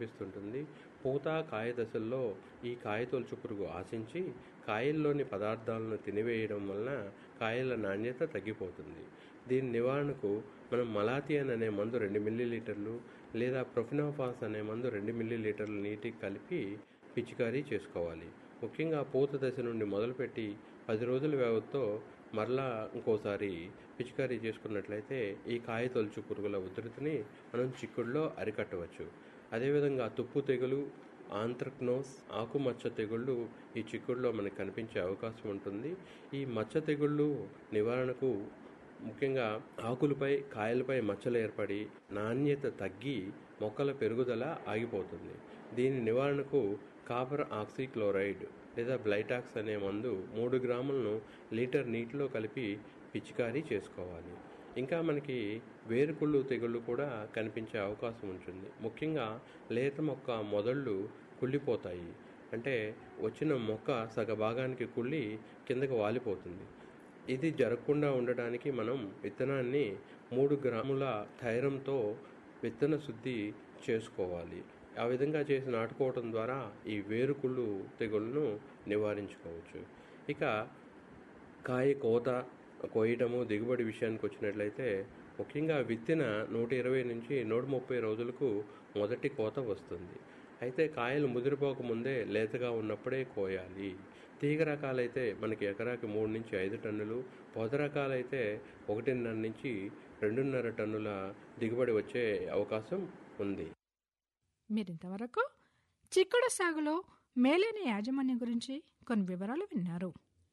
కనిపిస్తుంటుంది పూత కాయ దశల్లో ఈ కాయ తొలుచు పురుగు ఆశించి కాయల్లోని పదార్థాలను తినివేయడం వలన కాయల నాణ్యత తగ్గిపోతుంది దీని నివారణకు మనం మలాథియన్ అనే మందు రెండు మిల్లీలీటర్లు లేదా ప్రొఫినోఫాస్ అనే మందు రెండు మిల్లీలీటర్ల నీటికి కలిపి పిచికారీ చేసుకోవాలి ముఖ్యంగా పూత దశ నుండి మొదలుపెట్టి పది రోజుల వ్యవధితో మరలా ఇంకోసారి పిచికారీ చేసుకున్నట్లయితే ఈ కాయ తొలుచు పురుగుల ఉధృతిని మనం చిక్కుడులో అరికట్టవచ్చు అదేవిధంగా తుప్పు తెగులు ఆంత్రక్నోస్ ఆకుమచ్చ తెగుళ్ళు ఈ చిక్కుడులో మనకు కనిపించే అవకాశం ఉంటుంది ఈ మచ్చ తెగుళ్ళు నివారణకు ముఖ్యంగా ఆకులపై కాయలపై మచ్చలు ఏర్పడి నాణ్యత తగ్గి మొక్కల పెరుగుదల ఆగిపోతుంది దీని నివారణకు కాపర్ ఆక్సిక్లోరైడ్ లేదా బ్లైటాక్స్ అనే మందు మూడు గ్రాములను లీటర్ నీటిలో కలిపి పిచికారీ చేసుకోవాలి ఇంకా మనకి వేరుకుళ్ళు తెగుళ్ళు కూడా కనిపించే అవకాశం ఉంటుంది ముఖ్యంగా లేత మొక్క మొదళ్ళు కుళ్ళిపోతాయి అంటే వచ్చిన మొక్క సగ భాగానికి కుళ్ళి కిందకి వాలిపోతుంది ఇది జరగకుండా ఉండడానికి మనం విత్తనాన్ని మూడు గ్రాముల థైరంతో విత్తన శుద్ధి చేసుకోవాలి ఆ విధంగా చేసి నాటుకోవడం ద్వారా ఈ వేరుకుళ్ళు తెగుళ్ళను నివారించుకోవచ్చు ఇక కాయ కోత కోయటము దిగుబడి విషయానికి వచ్చినట్లయితే ముఖ్యంగా విత్తిన నూట ఇరవై నుంచి నూట ముప్పై రోజులకు మొదటి కోత వస్తుంది అయితే కాయలు ముదిరిపోక ముందే లేతగా ఉన్నప్పుడే కోయాలి తీగ రకాలైతే మనకి ఎకరాకి మూడు నుంచి ఐదు టన్నులు పొద రకాలైతే ఒకటిన్నర నుంచి రెండున్నర టన్నుల దిగుబడి వచ్చే అవకాశం ఉంది మీరింతవరకు చిక్కుడు సాగులో మేలైన యాజమాన్యం గురించి కొన్ని వివరాలు విన్నారు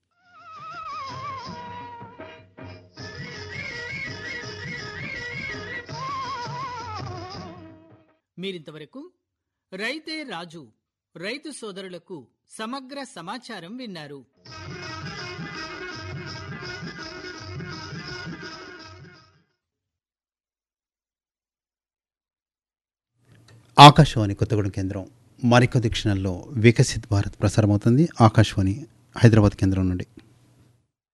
మీరింతవరకు రైతే రాజు రైతు సోదరులకు సమగ్ర సమాచారం విన్నారు ఆకాశవాణి కొత్తగూడెం కేంద్రం మరికొద్ది క్షణాల్లో వికసిత్ భారత్ ప్రసారమవుతుంది ఆకాశవాణి హైదరాబాద్ కేంద్రం నుండి